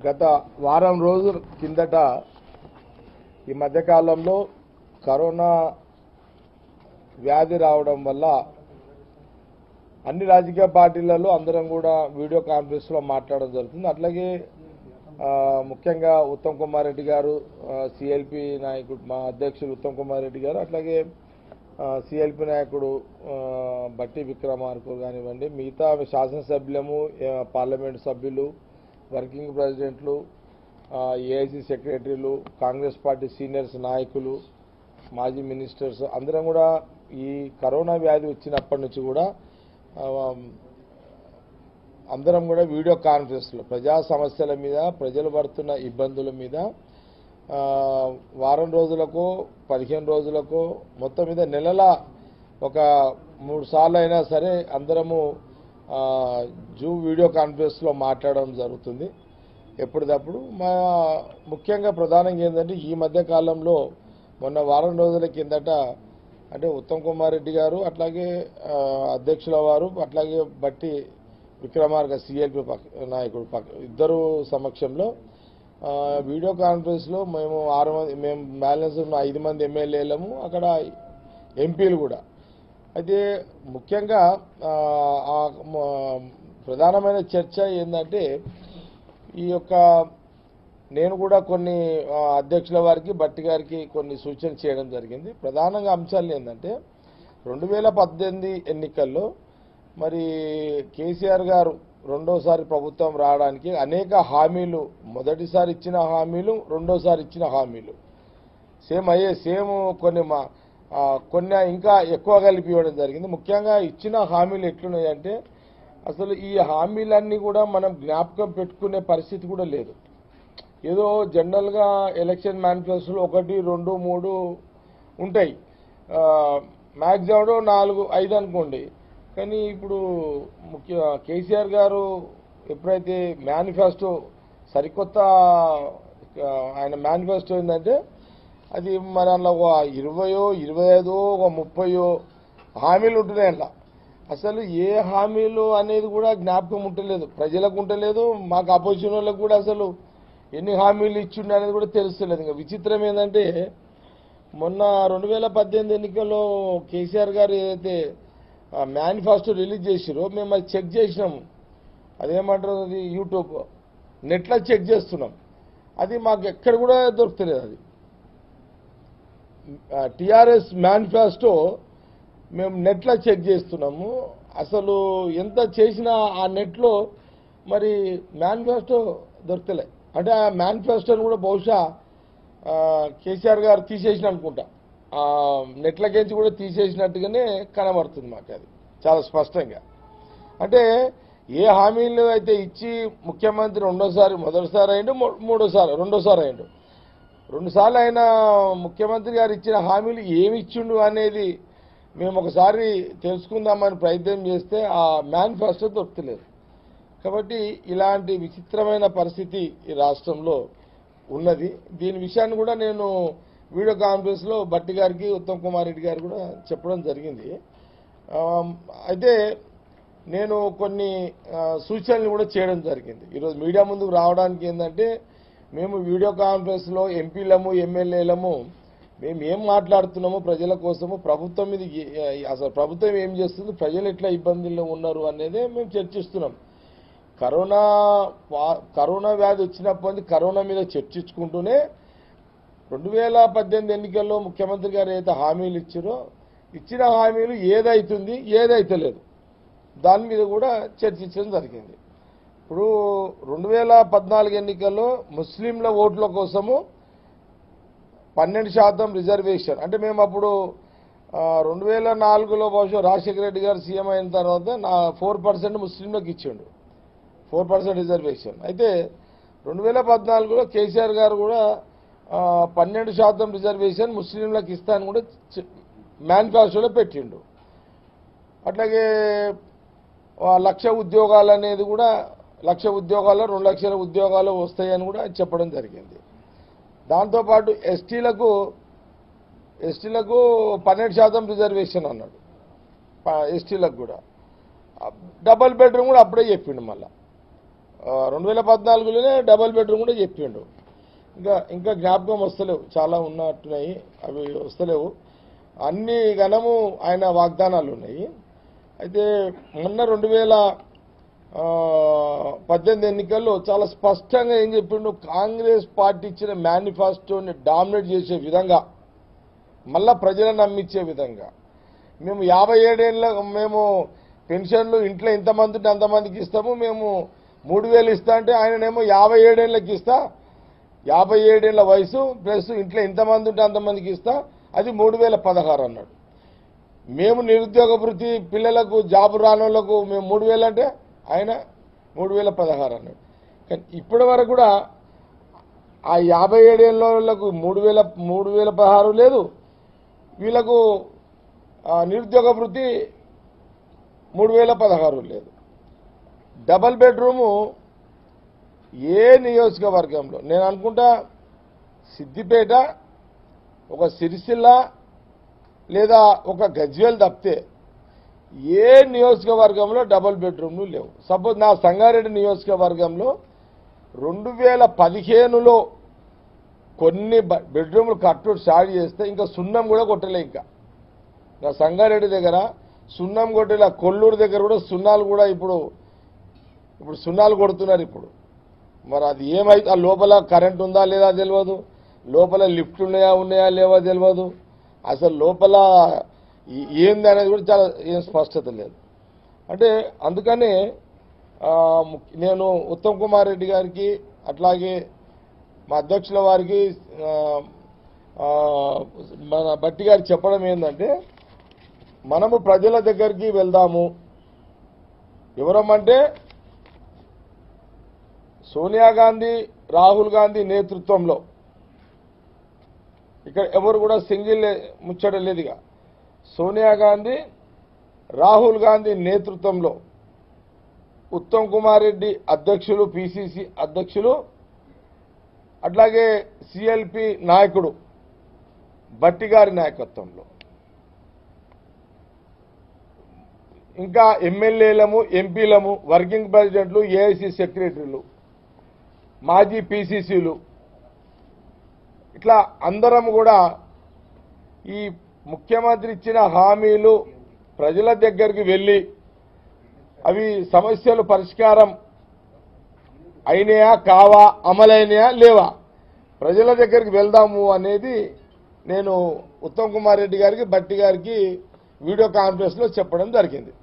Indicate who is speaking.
Speaker 1: గత వారం రోజుల కిందట ఈ మధ్యకాలంలో కరోనా వ్యాధి రావడం వల్ల అన్ని రాజకీయ పార్టీలలో అందరం కూడా వీడియో కాన్ఫరెన్స్లో మాట్లాడడం జరుగుతుంది అట్లాగే ఆ, ముఖ్యంగా ఉత్తమ్ కుమార్ రెడ్డి గారు సిఎల్పి నాయకుడు మా అధ్యక్షులు ఉత్తమ్ కుమార్ రెడ్డి గారు అట్లాగే సిఎల్పి నాయకుడు ఆ, బట్టి విక్రమార్కు కానివ్వండి మిగతా శాసనసభ్యులము ఆ, పార్లమెంట్ సభ్యులు వర్కింగ్ ప్రెసిడెంట్లు ఏఐసి సెక్రటరీలు కాంగ్రెస్ పార్టీ సీనియర్స్ నాయకులు మాజీ మినిస్టర్స్ అందరం కూడా ఈ కరోనా వ్యాధి వచ్చినప్పటి నుంచి కూడా ఆ, అందరం కూడా వీడియో కాన్ఫరెన్స్లో ప్రజా సమస్యల మీద ప్రజలు పడుతున్న ఇబ్బందుల మీద ఆ, వారం రోజులకు పదిహేను రోజులకు మొత్తం మీద నెలల ఒక మూడు సార్లు అయినా సరే అందరము ఆ, జూమ్ వీడియో కాన్ఫరెన్స్లో మాట్లాడడం జరుగుతుంది ఎప్పటిదప్పుడు మా ముఖ్యంగా ప్రధానంగా ఏంటంటే ఈ మధ్య కాలంలో మొన్న వారం రోజుల కిందట అంటే ఉత్తమ్ కుమార్ రెడ్డి గారు అట్లాగే ఆ, అధ్యక్షుల వారు అట్లాగే బట్టి విక్రమార్క సిఎల్పి పక్క నాయకుడు పక్క ఇద్దరు సమక్షంలో ఆ, వీడియో కాన్ఫరెన్స్లో మేము ఆరు మంది మేము బ్యాలెన్స్ ఉన్న ఐదు మంది ఎమ్మెల్యేలము అక్కడ ఎంపీలు కూడా అయితే ముఖ్యంగా ఆ, ఆ, మ- ప్రధానమైన చర్చ ఏంటంటే ఈ యొక్క నేను కూడా కొన్ని ఆ, అధ్యక్షుల వారికి బట్టి గారికి కొన్ని సూచనలు చేయడం జరిగింది ప్రధానంగా అంశాలు ఏంటంటే రెండు వేల పద్దెనిమిది ఎన్నికల్లో మరి కేసీఆర్ గారు రెండోసారి ప్రభుత్వం రావడానికి అనేక హామీలు మొదటిసారి ఇచ్చిన హామీలు రెండోసారి ఇచ్చిన హామీలు సేమ్ అయ్యే సేమ్ కొన్ని మా ఆ, కొన్ని ఇంకా ఎక్కువ కలిపి ఇవ్వడం జరిగింది ముఖ్యంగా ఇచ్చిన హామీలు ఎట్లున్నాయంటే అసలు ఈ హామీలన్నీ కూడా మనం జ్ఞాపకం పెట్టుకునే పరిస్థితి కూడా లేదు ఏదో జనరల్గా ఎలక్షన్ మేనిఫెస్టోలో ఒకటి రెండు మూడు ఉంటాయి మ్యాక్సిమం నాలుగు ఐదు అనుకోండి కానీ ఇప్పుడు ముఖ్య కేసీఆర్ గారు ఎప్పుడైతే మేనిఫెస్టో సరికొత్త ఆ, ఆయన మేనిఫెస్టో ఏంటంటే అది మరి అందులో ఒక ఇరవయో ఇరవై ఐదో ఒక ముప్పయో హామీలు ఉంటున్నాయి అందులో అసలు ఏ హామీలు అనేది కూడా జ్ఞాపకం ఉంటలేదు ప్రజలకు ఉంటలేదు మాకు అపోజిషన్ వాళ్ళకు కూడా అసలు ఎన్ని హామీలు ఇచ్చిండు అనేది కూడా తెలుస్తలేదు ఇంకా విచిత్రం ఏంటంటే మొన్న రెండు వేల పద్దెనిమిది ఎన్నికల్లో కేసీఆర్ గారు ఏదైతే మేనిఫెస్టో రిలీజ్ చేసిరో మేము అది చెక్ చేసినాము అదేమంటారు అది యూట్యూబ్ నెట్లో చెక్ చేస్తున్నాం అది మాకు ఎక్కడ కూడా దొరుకుతలేదు అది టిఆర్ఎస్ మేనిఫెస్టో మేము నెట్లో చెక్ చేస్తున్నాము అసలు ఎంత చేసినా ఆ నెట్లో మరి మేనిఫెస్టో దొరకలే అంటే ఆ మేనిఫెస్టోని కూడా బహుశా ఆ, కేసీఆర్ గారు తీసేసిన అనుకుంటా ఆ, నెట్లకేంచి కూడా తీసేసినట్టుగానే కనబడుతుంది మాకు అది చాలా స్పష్టంగా అంటే ఏ హామీలు అయితే ఇచ్చి ముఖ్యమంత్రి రెండోసారి మొదటిసారి అయిండు మూ- మూడోసారి రెండోసారి అయిండు రెండుసార్లు ఆయన ముఖ్యమంత్రి గారు ఇచ్చిన హామీలు ఏమి ఇచ్చిండు అనేది మేము ఒకసారి తెలుసుకుందామని ప్రయత్నం చేస్తే ఆ మేనిఫెస్టో దొరుకుతలేదు కాబట్టి ఇలాంటి విచిత్రమైన పరిస్థితి ఈ రాష్ట్రంలో ఉన్నది దీని విషయాన్ని కూడా నేను వీడియో కాన్ఫరెన్స్లో బట్టి గారికి ఉత్తమ్ కుమార్ రెడ్డి గారు కూడా చెప్పడం జరిగింది ఆ, అయితే నేను కొన్ని ఆ, సూచనలు కూడా చేయడం జరిగింది ఈరోజు మీడియా ముందుకు రావడానికి ఏంటంటే మేము వీడియో కాన్ఫరెన్స్లో ఎంపీలము ఎమ్మెల్యేలము మేము ఏం మాట్లాడుతున్నామో ప్రజల కోసము ప్రభుత్వం మీద ఏ- అసలు ప్రభుత్వం ఏం చేస్తుంది ప్రజలు ఎట్లా ఇబ్బందుల్లో ఉన్నారు అనేదే మేము చర్చిస్తున్నాం కరోనా వా- కరోనా వ్యాధి వచ్చినప్పటి నుంచి కరోనా మీద చర్చించుకుంటూనే రెండు వేల పద్దెనిమిది ఎన్నికల్లో ముఖ్యమంత్రి గారు ఏదైతే హామీలు ఇచ్చారో ఇచ్చిన హామీలు ఏదైతుంది ఏదైతలేదు దాని మీద కూడా చర్చించడం జరిగింది ఇప్పుడు రెండు వేల పద్నాలుగు ఎన్నికల్లో ముస్లింల ఓట్ల కోసము పన్నెండు శాతం రిజర్వేషన్ అంటే మేము అప్పుడు రెండు వేల నాలుగులో బహుశా రాజశేఖర రెడ్డి గారు సీఎం అయిన తర్వాత నా ఫోర్ పర్సెంట్ ముస్లింలకు ఇచ్చిండు ఫోర్ పర్సెంట్ రిజర్వేషన్ అయితే రెండు వేల పద్నాలుగులో కేసీఆర్ గారు కూడా ఆ, పన్నెండు శాతం రిజర్వేషన్ ముస్లింలకు ఇస్తాను కూడా చె- మేనిఫెస్టోలో పెట్టిండు అట్లాగే ఆ, లక్ష ఉద్యోగాలు అనేది కూడా లక్ష ఉద్యోగాలు రెండు లక్షల ఉద్యోగాలు వస్తాయని కూడా చెప్పడం జరిగింది దాంతోపాటు ఎస్టీలకు ఎస్టీలకు పన్నెండు శాతం రిజర్వేషన్ అన్నాడు ప- ఎస్టీలకు కూడా డబల్ బెడ్రూమ్ కూడా అప్పుడే చెప్పిండు మళ్ళా రెండు వేల పద్నాలుగులోనే డబల్ బెడ్రూమ్ కూడా చెప్పిండు ఇంకా ఇంకా జ్ఞాపకం వస్తలేవు చాలా ఉన్నట్టున్నాయి అవి వస్తలేవు అన్ని గణము ఆయన వాగ్దానాలు ఉన్నాయి అయితే మొన్న రెండు వేల ఆ, పద్దెనిమిది ఎన్నికల్లో చాలా స్పష్టంగా ఏం చెప్పిండు కాంగ్రెస్ పార్టీ ఇచ్చిన మేనిఫెస్టోని డామినేట్ చేసే విధంగా మళ్ళా ప్రజలను నమ్మించే విధంగా మేము యాభై ఏడేళ్ళ మేము పెన్షన్లు ఇంట్లో ఎంతమంది ఉంటే అంతమందికి ఇస్తాము మేము మూడు వేలు ఇస్తా అంటే ఆయననేమో యాభై ఏడేళ్ళకి ఇస్తా యాభై ఏడేళ్ల వయసు ప్లస్ ఇంట్లో ఎంతమంది ఉంటే అంతమందికి ఇస్తా అది మూడు వేల పదహారు అన్నాడు మేము నిరుద్యోగ వృత్తి పిల్లలకు జాబు రానోళ్లకు మేము మూడు వేలు అంటే ఆయన మూడు వేల పదహారు అన్నాడు కానీ ఇప్పటి వరకు కూడా ఆ యాభై ఏడేళ్ళ వాళ్ళకు మూడు వేల మూడు వేల పదహారు లేదు వీళ్ళకు ఆ, నిరుద్యోగ వృత్తి మూడు వేల పదహారు లేదు డబల్ బెడ్రూము ఏ నియోజకవర్గంలో నేను అనుకుంటా సిద్దిపేట ఒక సిరిసిల్ల లేదా ఒక గజ్వేల్ తప్పితే ఏ నియోజకవర్గంలో డబుల్ బెడ్రూమ్లు లేవు సపోజ్ నా సంగారెడ్డి నియోజకవర్గంలో రెండు వేల పదిహేనులో కొన్ని బ- బెడ్రూమ్లు కట్టు స్టార్ట్ చేస్తే ఇంకా సున్నం కూడా కొట్టలే ఇంకా నా సంగారెడ్డి దగ్గర సున్నం కొట్టేలా కొల్లూరు దగ్గర కూడా సున్నాలు కూడా ఇప్పుడు ఇప్పుడు సున్నాలు కొడుతున్నారు ఇప్పుడు మరి అది ఏమైతే ఆ లోపల కరెంట్ ఉందా లేదా తెలియదు లోపల లిఫ్ట్ ఉన్నాయా ఉన్నాయా లేవా తెలియదు అసలు లోపల ఈ- ఏంది అనేది కూడా చాలా ఏం స్పష్టత లేదు అంటే అందుకనే ఆ, ముఖ్య- నేను ఉత్తమ్ కుమార్ రెడ్డి గారికి అట్లాగే మా అధ్యక్షుల వారికి ఆ, ఆ, మన బట్టి గారికి చెప్పడం ఏంటంటే మనము ప్రజల దగ్గరికి వెళ్దాము ఎవరమ్మంటే సోనియా గాంధీ రాహుల్ గాంధీ నేతృత్వంలో ఇక్కడ ఎవరు కూడా సింగిల్ ముచ్చట లేదుగా సోనియా గాంధీ రాహుల్ గాంధీ నేతృత్వంలో ఉత్తమ్ కుమార్ రెడ్డి అధ్యక్షులు పిసిసి అధ్యక్షులు అట్లాగే సిఎల్పి నాయకుడు భట్టి గారి నాయకత్వంలో ఇంకా ఎమ్మెల్యేలము ఎంపీలము వర్కింగ్ ప్రెసిడెంట్లు ఏఐసి సెక్రటరీలు మాజీ పిసిసిలు ఇట్లా అందరం కూడా ఈ ముఖ్యమంత్రి ఇచ్చిన హామీలు ప్రజల దగ్గరికి వెళ్ళి అవి సమస్యలు పరిష్కారం అయినాయా కావా అమలైనయా లేవా ప్రజల దగ్గరికి వెళ్దాము అనేది నేను ఉత్తమ్ కుమార్ రెడ్డి గారికి భట్టి గారికి వీడియో కాన్ఫరెన్స్ లో చెప్పడం జరిగింది